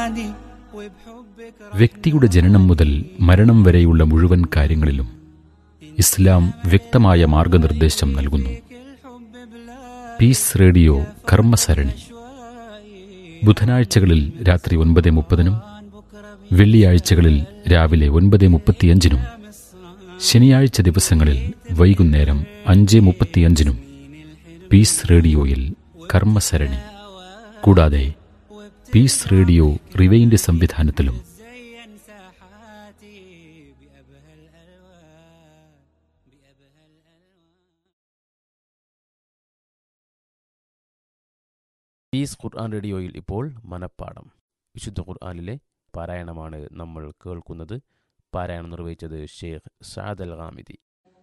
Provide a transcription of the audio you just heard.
بعدي وبحبك വ്യക്തിയുടെ ജനനം മുതൽ മരണം വരെയുള്ള മുഴുവൻ കാര്യങ്ങളിലും ഇസ്ലാം വ്യക്തമായ മാർഗനിർദ്ദേശം നൽകുന്നു الحب بلا പീസ് റേഡിയോ കർമ്മസരണി شوي ബുധനാഴ്ചകളിൽ രാത്രി ഒൻപത് മുപ്പതിനും عن بكرة വെള്ളിയാഴ്ചകളിൽ രാവിലെ ഒൻപത് മുപ്പത്തിയഞ്ചിനും ശനിയാഴ്ച ദിവസങ്ങളിൽ വൈകുന്നേരം അഞ്ച് മുപ്പത്തിയഞ്ചിനും പീസ് റേഡിയോയിൽ കർമ്മസരണി കൂടാതെ പീസ് റേഡിയോ റിവൈൻഡ് സംവിധാനത്തിലും زين ساحاتي بأبهى الألوان بأبهى الألوان പീസ് ഖുർആൻ റേഡിയോയിൽ ഇപ്പോൾ മനപ്പാഠം വിശുദ്ധ ഖുർആനിലെ പാരായണമാണ് നമ്മൾ കേൾക്കുന്നത് പാരായണം നിർവഹിച്ചത് ഷെയ്ഖ് സാദ് അൽ ഹാമിദി